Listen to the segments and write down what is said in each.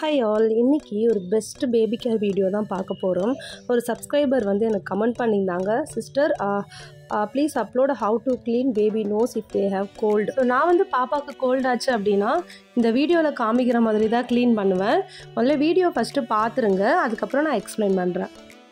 hi all இன்னைக்கு ஒரு best baby care video தான் பார்க்க போகிறோம் ஒரு சப்ஸ்கிரைபர் வந்து எனக்கு கமெண்ட் பண்ணியிருந்தாங்க sister please upload how to clean baby nose if they have cold so நான் வந்து பாப்பாவுக்கு கோல்ட் ஆச்சு அப்படின்னா இந்த வீடியோவில் காமிக்கிற மாதிரி தான் க்ளீன் பண்ணுவேன் முதல்ல வீடியோ ஃபஸ்ட்டு பார்த்துருங்க அதுக்கப்புறம் நான் எக்ஸ்பிளைன் பண்ணுறேன்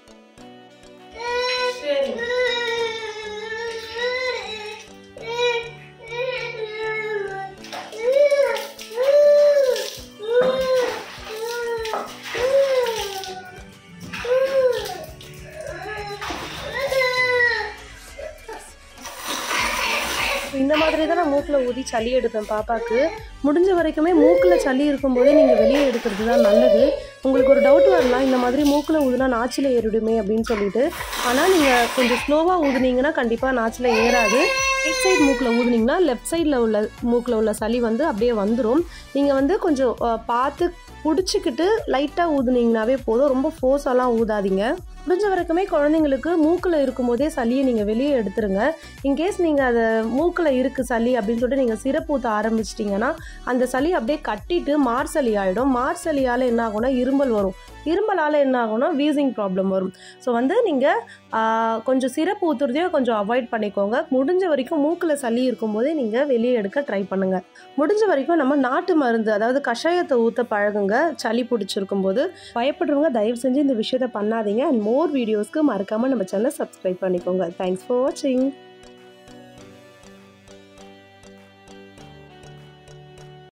இந்த மாதிரி தான் நான் மூக்கில் ஊதி சளி எடுப்பேன் பாப்பாவுக்கு முடிஞ்ச வரைக்குமே மூக்கில் சளி இருக்கும்போதே நீங்கள் வெளியே எடுக்கிறது தான் நல்லது உங்களுக்கு ஒரு டவுட் வரலாம் இந்த மாதிரி மூக்கில் ஊதுனா நாச்சில் ஏறிடுமே அப்படின்னு சொல்லிட்டு ஆனால் நீங்கள் கொஞ்சம் ஸ்லோவாக ஊதுனீங்கன்னா கண்டிப்பாக நாச்சில் ஏறாது ரைட் சைடு மூக்கில் ஊதுனீங்கன்னா லெஃப்ட் சைடில் உள்ள மூக்கில் உள்ள சளி வந்து அப்படியே வந்துடும் நீங்கள் வந்து கொஞ்சம் அஹ், பார்த்து பிடிச்சிக்கிட்டு லைட்டாக ஊதுனீங்கனாவே போதும் ரொம்ப ஃபோர்ஸாலாம் ஊதாதீங்க முடிஞ்ச வரைக்குமே குழந்தைங்களுக்கு மூக்கில் இருக்கும்போதே சளியை நீங்கள் வெளியே எடுத்துருங்க இன்கேஸ் நீங்கள் அதை மூக்கில் இருக்குது சளி அப்படின்னு சொல்லிட்டு நீங்கள் சிறப்பு ஊற்ற ஆரம்பிச்சிட்டிங்கன்னா அந்த சளி அப்படியே கட்டிட்டு மார் சளி ஆகிடும் மார் சளியால் என்ன ஆகும்னா இருமல் வரும் இருமலால் என்ன ஆகும்னா வீசிங் ப்ராப்ளம் வரும் ஸோ வந்து நீங்கள் கொஞ்சம் சிறப்பு ஊற்றுறதையும் கொஞ்சம் அவாய்ட் பண்ணிக்கோங்க முடிஞ்ச வரைக்கும் மூக்கில் சளி இருக்கும்போதே நீங்கள் வெளியே எடுக்க ட்ரை பண்ணுங்கள் முடிஞ்ச வரைக்கும் நம்ம நாட்டு மருந்து அதாவது கஷாயத்தை ஊற்ற பழகுங்க சளி பிடிச்சிருக்கும் போது பயப்படுறவங்க தயவு செஞ்சு இந்த விஷயத்த பண்ணாதீங்க அண்ட் மோர் வீடியோஸ்க்கு மறக்காமல் நம்ம சேனலை சப்ஸ்கிரைப் பண்ணிக்கோங்க தேங்க்ஸ் ஃபார் வாட்சிங்